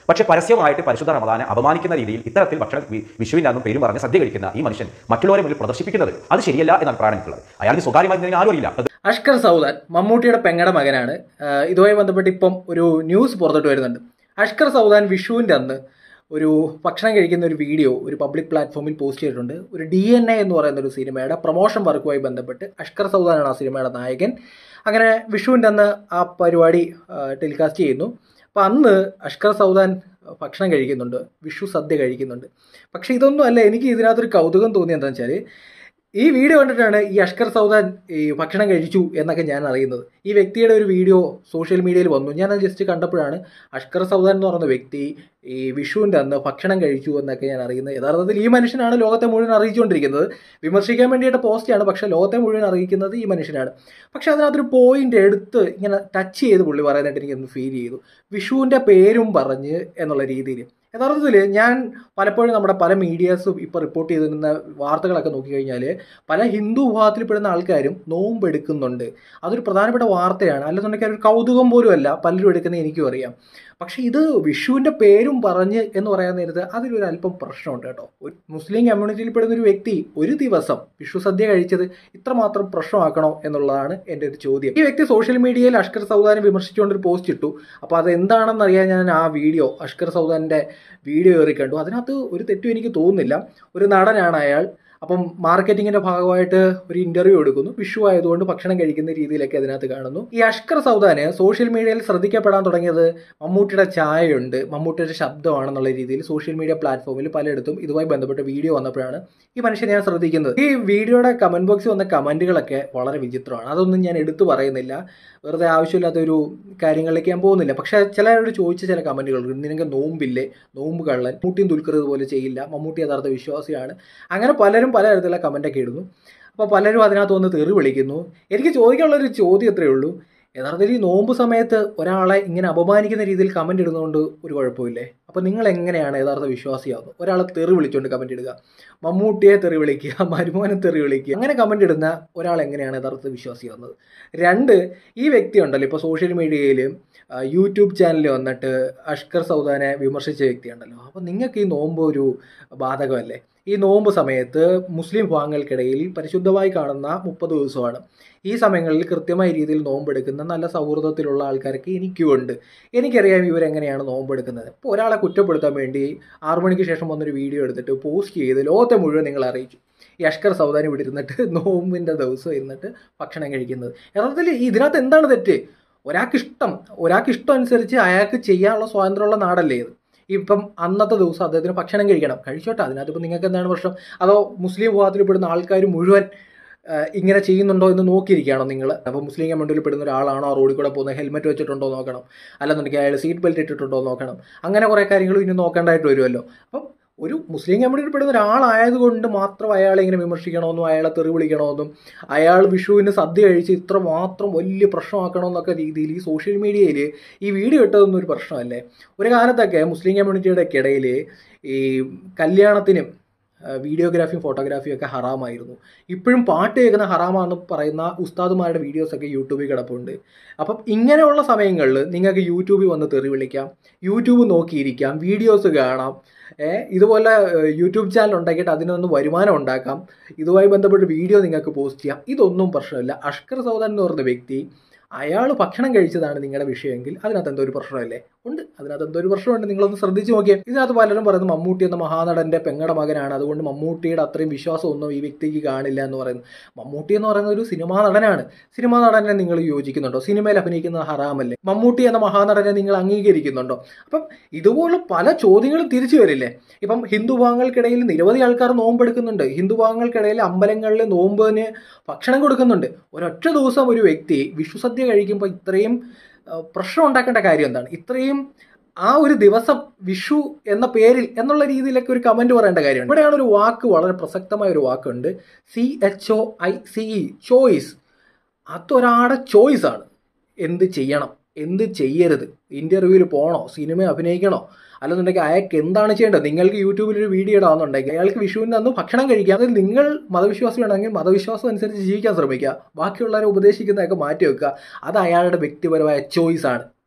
പക്ഷേ പരസ്യമായിട്ട് പരിശുദ്ധ റമദാനെ അപമാനിക്കുന്ന രീതിയിൽ ഇത്തരത്തിൽ ഭക്ഷണ വി- വിഷുവിൻ്റെ അന്നും പേരും പറഞ്ഞ് സദ്യ കഴിക്കുന്ന ഈ മനുഷ്യൻ മറ്റുള്ളവരെ മുന്നിൽ പ്രദർശിപ്പിക്കുന്നത് അത് ശരിയല്ല എന്നാണ് പ്രാണിക്കുള്ളത് അയാൾക്ക് സ്വകാര്യമായി ഇതിനെ ആരും അറിയില്ല അത് അഷ്കർ സൗദാൻ മമ്മൂട്ടിയുടെ പെങ്ങടെ മകനാണ് ആഹ് ഇതുമായി ബന്ധപ്പെട്ട് ഇപ്പം ഒരു ന്യൂസ് പുറത്തോട്ട് വരുന്നുണ്ട് അഷ്കർ സൗദാൻ വിഷുവിൻ്റെ അന്ന് ഒരു ഭക്ഷണം കഴിക്കുന്ന ഒരു വീഡിയോ ഒരു പബ്ലിക് പ്ലാറ്റ്ഫോമിൽ പോസ്റ്റ് ചെയ്തിട്ടുണ്ട് ഒരു ഡി എൻ എ എന്ന് പറയുന്ന ഒരു സിനിമയുടെ പ്രൊമോഷൻ വർക്കുമായി ബന്ധപ്പെട്ട് അഷ്കർ സൗദാനാണ് ആ സിനിമയുടെ നായകൻ അങ്ങനെ വിഷുവിൻ്റെ അന്ന് ആ പരിപാടി ടെലികാസ്റ്റ് ചെയ്യുന്നു അപ്പോൾ അന്ന് അഷ്കർ സൗദാൻ ഭക്ഷണം കഴിക്കുന്നുണ്ട് വിഷു സദ്യ കഴിക്കുന്നുണ്ട് പക്ഷേ ഇതൊന്നും അല്ല എനിക്ക് ഇതിനകത്തൊരു കൗതുകം തോന്നി എന്താണെന്ന് വെച്ചാൽ ഈ വീഡിയോ കണ്ടിട്ടാണ് ഈ അഷ്കർ സൗദാൻ ഈ ഭക്ഷണം കഴിച്ചു എന്നൊക്കെ ഞാൻ അറിയുന്നത് ഈ വ്യക്തിയുടെ ഒരു വീഡിയോ സോഷ്യൽ മീഡിയയിൽ വന്നു ഞാൻ അത് ജസ്റ്റ് കണ്ടപ്പോഴാണ് അഷ്കർ സൗദാൻ എന്ന് പറയുന്ന വ്യക്തി ഈ വിഷുവിൻ്റെ അന്ന് ഭക്ഷണം കഴിച്ചു എന്നൊക്കെ ഞാൻ അറിയുന്നത് യഥാർത്ഥത്തിൽ ഈ മനുഷ്യനാണ് ലോകത്തെ മുഴുവൻ അറിയിച്ചുകൊണ്ടിരിക്കുന്നത് വിമർശിക്കാൻ വേണ്ടിയിട്ട് പോസ്റ്റാണ് പക്ഷേ ലോകത്തെ മുഴുവൻ അറിയിക്കുന്നത് ഈ മനുഷ്യനാണ് പക്ഷേ അതിനകത്തൊരു പോയിന്റ് എടുത്ത് ഇങ്ങനെ ടച്ച് ചെയ്ത് പുള്ളി പറയാനായിട്ട് എനിക്കൊന്ന് ഫീൽ ചെയ്തു വിഷുവിൻ്റെ പേരും പറഞ്ഞ് എന്നുള്ള രീതിയിൽ യഥാർത്ഥത്തിൽ ഞാൻ പലപ്പോഴും നമ്മുടെ പല മീഡിയാസും ഇപ്പോൾ റിപ്പോർട്ട് ചെയ്തിരുന്ന വാർത്തകളൊക്കെ നോക്കിക്കഴിഞ്ഞാൽ പല ഹിന്ദു വിഭാഗത്തിൽപ്പെടുന്ന ആൾക്കാരും നോമ്പ് എടുക്കുന്നുണ്ട് അതൊരു പ്രധാനപ്പെട്ട വാർത്തയാണ് അല്ലെന്നുണ്ടെങ്കിൽ ഒരു കൗതുകം പോലും അല്ല പലരും എടുക്കുന്നത് എനിക്കും അറിയാം പക്ഷേ ഇത് വിഷുവിൻ്റെ പേരും പറഞ്ഞ് എന്ന് പറയാൻ നേരത്ത് അതിലൊരു അല്പം പ്രശ്നമുണ്ട് കേട്ടോ ഒരു മുസ്ലിം കമ്മ്യൂണിറ്റിയിൽപ്പെടുന്ന ഒരു വ്യക്തി ഒരു ദിവസം വിഷു സദ്യ കഴിച്ചത് ഇത്രമാത്രം പ്രശ്നമാക്കണോ എന്നുള്ളതാണ് എൻ്റെ ഒരു ചോദ്യം ഈ വ്യക്തി സോഷ്യൽ മീഡിയയിൽ അഷ്കർ സൗദാനെ വിമർശിച്ചുകൊണ്ട് ഒരു പോസ്റ്റ് ഇട്ടു അപ്പോൾ അത് എന്താണെന്ന് അറിയാൻ ഞാൻ ആ വീഡിയോ അഷ്കർ സൗദാൻ്റെ വീഡിയോ കയറി കണ്ടു അതിനകത്ത് ഒരു തെറ്റും എനിക്ക് തോന്നുന്നില്ല ഒരു നടനാണ് അയാൾ അപ്പം മാർക്കറ്റിങ്ങിന്റെ ഭാഗമായിട്ട് ഒരു ഇന്റർവ്യൂ എടുക്കുന്നു വിഷു ആയതുകൊണ്ട് ഭക്ഷണം കഴിക്കുന്ന രീതിയിലൊക്കെ അതിനകത്ത് കാണുന്നു ഈ അഷ്കർ സൗദാന് സോഷ്യൽ മീഡിയയിൽ ശ്രദ്ധിക്കപ്പെടാൻ തുടങ്ങിയത് മമ്മൂട്ടിയുടെ ചായയുണ്ട് മമ്മൂട്ടിയുടെ ശബ്ദമാണെന്നുള്ള രീതിയിൽ സോഷ്യൽ മീഡിയ പ്ലാറ്റ്ഫോമിൽ പലയിടത്തും ഇതുമായി ബന്ധപ്പെട്ട വീഡിയോ വന്നപ്പോഴാണ് ഈ മനുഷ്യനെ ഞാൻ ശ്രദ്ധിക്കുന്നത് ഈ വീഡിയോയുടെ കമന്റ് ബോക്സിൽ വന്ന കമന്റുകളൊക്കെ വളരെ വിചിത്രമാണ് അതൊന്നും ഞാൻ എടുത്തു പറയുന്നില്ല വെറുതെ ആവശ്യമില്ലാത്ത ഒരു കാര്യങ്ങളിലേക്ക് ഞാൻ പോകുന്നില്ല പക്ഷേ ചിലരോട് ചോദിച്ച ചില കമന്റുകൾ നിനക്ക് നോമ്പില്ലേ നോമ്പ് കള്ളൻ മമ്മൂട്ടിയും ദുൽഖർ ഇതുപോലെ ചെയ്യില്ല മമ്മൂട്ടി യഥാർത്ഥ വിശ്വാസിയാണ് അങ്ങനെ പലരും പലതരത്തിലുള്ള കമന്റൊക്കെ ഇടുന്നു അപ്പോൾ പലരും അതിനകത്ത് വന്ന് തെറി വിളിക്കുന്നു എനിക്ക് ചോദിക്കാനുള്ള ഒരു ചോദ്യം എത്രയേ ഉള്ളൂ യഥാർത്ഥത്തിൽ ഈ നോമ്പ് സമയത്ത് ഒരാളെ ഇങ്ങനെ അപമാനിക്കുന്ന രീതിയിൽ കമന്റ് ഇടുന്നതുകൊണ്ട് ഒരു കുഴപ്പമില്ലേ അപ്പോൾ നിങ്ങൾ എങ്ങനെയാണ് യഥാർത്ഥ വിശ്വാസിയാവുന്നത് ഒരാളെ തെറി വിളിച്ചുകൊണ്ട് കമന്റ് ഇടുക മമ്മൂട്ടിയെ തെറി വിളിക്കുക മരുമോനെ തെറി വിളിക്കുക അങ്ങനെ കമന്റ് ഇടുന്ന ഒരാൾ എങ്ങനെയാണ് യഥാർത്ഥ വിശ്വാസിയാവുന്നത് രണ്ട് ഈ വ്യക്തി ഉണ്ടല്ലോ ഇപ്പോൾ സോഷ്യൽ മീഡിയയിൽ യൂട്യൂബ് ചാനലിൽ വന്നിട്ട് അഷ്കർ സൗദാനെ വിമർശിച്ച വ്യക്തിയുണ്ടല്ലോ അപ്പോൾ നിങ്ങൾക്ക് ഈ നോമ്പ് ഒരു ബാധകമല്ലേ ഈ നോമ്പ് സമയത്ത് മുസ്ലിം വിഭാഗങ്ങൾക്കിടയിൽ പരിശുദ്ധമായി കാണുന്ന മുപ്പത് ദിവസമാണ് ഈ സമയങ്ങളിൽ കൃത്യമായ രീതിയിൽ നോമ്പെടുക്കുന്ന നല്ല സൗഹൃദത്തിലുള്ള ആൾക്കാരൊക്കെ എനിക്കുമുണ്ട് എനിക്കറിയാം ഇവരെങ്ങനെയാണ് നോമ്പെടുക്കുന്നത് ഇപ്പോൾ ഒരാളെ കുറ്റപ്പെടുത്താൻ വേണ്ടി ആറു മണിക്ക് ശേഷം വന്നൊരു വീഡിയോ എടുത്തിട്ട് പോസ്റ്റ് ചെയ്ത് ലോകത്തെ മുഴുവൻ നിങ്ങൾ അറിയിച്ചു ഈ അഷ്കർ സൗദാനി ഇവിടെ ഇരുന്നിട്ട് നോമ്പിൻ്റെ ദിവസം ഇരുന്നിട്ട് ഭക്ഷണം കഴിക്കുന്നത് യഥാർത്ഥത്തിൽ ഇതിനകത്ത് എന്താണ് തെറ്റ് ഒരാൾക്ക് ഇഷ്ടം ഒരാൾക്ക് ഇഷ്ടം അനുസരിച്ച് അയാൾക്ക് ചെയ്യാനുള്ള സ്വാതന്ത്ര്യമുള്ള നാടല്ലേ ഇത് ഇപ്പം അന്നത്തെ ദിവസം അദ്ദേഹത്തിന് ഭക്ഷണം കഴിക്കണം കഴിച്ചോട്ടെ അതിനകത്ത് ഇപ്പം നിങ്ങൾക്ക് എന്താണ് പ്രശ്നം അതോ മുസ്ലിം വിഭാഗത്തിൽപ്പെടുന്ന ആൾക്കാർ മുഴുവൻ ആ, ഇങ്ങനെ ചെയ്യുന്നുണ്ടോ എന്ന് നോക്കിയിരിക്കുകയാണോ നിങ്ങൾ അപ്പോൾ മുസ്ലിം കമ്മ്യൂണിറ്റിയിൽ പെടുന്ന ഒരാളാണോ ആ റോഡിൽ കൂടെ പോകുന്നത് ഹെൽമെറ്റ് വെച്ചിട്ടുണ്ടോ നോക്കണം അല്ലെന്നുണ്ടെങ്കിൽ അയാൾ സീറ്റ് ബെൽറ്റ് ഇട്ടിട്ടുണ്ടോ നോക്കണം അങ്ങനെ കുറേ കാര്യങ്ങളും ഇനി നോക്കേണ്ടതായിട്ട് വരുമല്ലോ അപ്പം ഒരു മുസ്ലിം കമ്മ്യൂണിറ്റിയിൽ പെടുന്ന ഒരാളായതുകൊണ്ട് മാത്രം അയാളെ ഇങ്ങനെ വിമർശിക്കണമെന്നും അയാളെ തെറി വിളിക്കണമെന്നും അയാൾ വിഷുവിന് സദ്യ കഴിച്ച് ഇത്ര മാത്രം വലിയ പ്രശ്നമാക്കണമെന്നൊക്കെ രീതിയിൽ ഈ സോഷ്യൽ മീഡിയയിൽ ഈ വീഡിയോ ഇട്ടതൊന്നും ഒരു പ്രശ്നമല്ലേ ഒരു കാലത്തൊക്കെ മുസ്ലിം കമ്മ്യൂണിറ്റിയുടെ ഇടയിൽ ഈ കല്യാണത്തിനും ആ, വീഡിയോഗ്രാഫിയും ഫോട്ടോഗ്രാഫിയും ഒക്കെ ഹറാമായിരുന്നു ഇപ്പോഴും പാട്ട് കേൾക്കുന്ന ഹറാമാണെന്ന് പറയുന്ന ഉസ്താദുമാരുടെ വീഡിയോസൊക്കെ യൂട്യൂബിൽ കിടപ്പുണ്ട് അപ്പം ഇങ്ങനെയുള്ള സമയങ്ങളിൽ നിങ്ങൾക്ക് യൂട്യൂബിൽ വന്ന് തെറി വിളിക്കാം യൂട്യൂബ് നോക്കിയിരിക്കാം വീഡിയോസ് കാണാം ഏ, ഇതുപോലെ ഏഹ്, യൂട്യൂബ് ചാനൽ ഉണ്ടാക്കിയിട്ട് അതിനൊന്ന് വരുമാനം ഉണ്ടാക്കാം ഇതുമായി ബന്ധപ്പെട്ട് വീഡിയോ നിങ്ങൾക്ക് പോസ്റ്റ് ചെയ്യാം ഇതൊന്നും പ്രശ്നമില്ല അഷ്കർ സൗദാൻ എന്ന് പറയുന്ന വ്യക്തി അയാൾ ഭക്ഷണം കഴിച്ചതാണ് നിങ്ങളുടെ വിഷയമെങ്കിൽ അതിനകത്ത് എന്തോ ഒരു പ്രശ്നമല്ലേ ഉണ്ട് അതിനകത്ത് എന്തോ ഒരു പ്രശ്നമുണ്ട് നിങ്ങളൊന്ന് ശ്രദ്ധിച്ച് നോക്കിയേ ഇതിനകത്ത് പലരും പറയുന്നത് മമ്മൂട്ടി എന്ന മഹാനടന്റെ പെങ്ങടെ മകനാണ് അതുകൊണ്ട് മമ്മൂട്ടിയുടെ അത്രയും വിശ്വാസമൊന്നും ഈ വ്യക്തിക്ക് കാണില്ല എന്ന് പറയുന്നു മമ്മൂട്ടി എന്ന് പറയുന്ന ഒരു സിനിമാ നടനാണ് സിനിമാ നടനെ നിങ്ങൾ യോജിക്കുന്നുണ്ടോ സിനിമയിൽ അഭിനയിക്കുന്നത് ഹറാമല്ലേ മമ്മൂട്ടി എന്ന മഹാനടനെ നിങ്ങൾ അംഗീകരിക്കുന്നുണ്ടോ അപ്പം ഇതുപോലുള്ള പല ചോദ്യങ്ങളും തിരിച്ചു വരില്ലേ ഇപ്പം ഹിന്ദു വിഭാഗങ്ങൾക്കിടയിൽ നിരവധി ആൾക്കാർ നോമ്പെടുക്കുന്നുണ്ട് ഹിന്ദു വിഭാഗങ്ങൾക്കിടയിൽ അമ്പലങ്ങളിൽ നോമ്പിന് ഭക്ഷണം കൊടുക്കുന്നുണ്ട് ഒരൊറ്റ ദിവസം ഒരു വ്യക്തി വിഷുസദ്യ കഴിക്കുമ്പോൾ ഇത്രയും ആ, പ്രശ്നം ഉണ്ടാക്കേണ്ട കാര്യം എന്താണ് ഇത്രയും ആ ഒരു ദിവസം വിഷു എന്ന പേരിൽ എന്നുള്ള രീതിയിലൊക്കെ ഒരു കമന്റ് പറയേണ്ട കാര്യമാണ് ഇവിടെയാണ് ഒരു വാക്ക് വളരെ പ്രസക്തമായ ഒരു വാക്കുണ്ട് C H O I C E choice അതൊരാളുടെ ചോയ്സ് ആണ് എന്ത് ചെയ്യണം എന്ത് ചെയ്യരുത് ഇന്റർവ്യൂവിൽ പോകണോ സിനിമ അഭിനയിക്കണോ അല്ലെന്നുണ്ടെങ്കിൽ അയാൾക്ക് എന്താണ് ചെയ്യേണ്ടത് നിങ്ങൾക്ക് യൂട്യൂബിൽ ഒരു വീഡിയോ ഇടാന്നുണ്ടെങ്കിൽ അയാൾക്ക് വിഷുവിൻ്റെ അന്ന് ഭക്ഷണം കഴിക്കാം അതിൽ നിങ്ങൾ മതവിശ്വാസിയാണെങ്കിൽ മതവിശ്വാസം അനുസരിച്ച് ജീവിക്കാൻ ശ്രമിക്കുക ബാക്കിയുള്ളവരെ ഉപദേശിക്കുന്നതൊക്കെ മാറ്റി വെക്കുക അത് അയാളുടെ വ്യക്തിപരമായ ചോയ്സ് ആണ്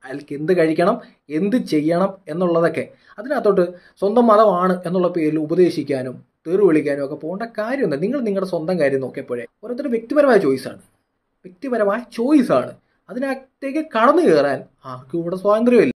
അയാൾക്ക് എന്ത് കഴിക്കണം എന്ത് ചെയ്യണം എന്നുള്ളതൊക്കെ അതിനകത്തോട്ട് സ്വന്തം മതമാണ് എന്നുള്ള പേരിൽ ഉപദേശിക്കാനും തെറി വിളിക്കാനും ഒക്കെ പോകേണ്ട കാര്യമൊന്നും നിങ്ങൾ നിങ്ങളുടെ സ്വന്തം കാര്യം നോക്കിയപ്പോഴേ ഓരോരുത്തരുടെ വ്യക്തിപരമായ ചോയ്സാണ് വ്യക്തിപരമായ ചോയ്സാണ് അതിനകത്തേക്ക് കടന്നു കയറാൻ ആർക്കും ഇവിടെ സ്വാതന്ത്ര്യമില്ല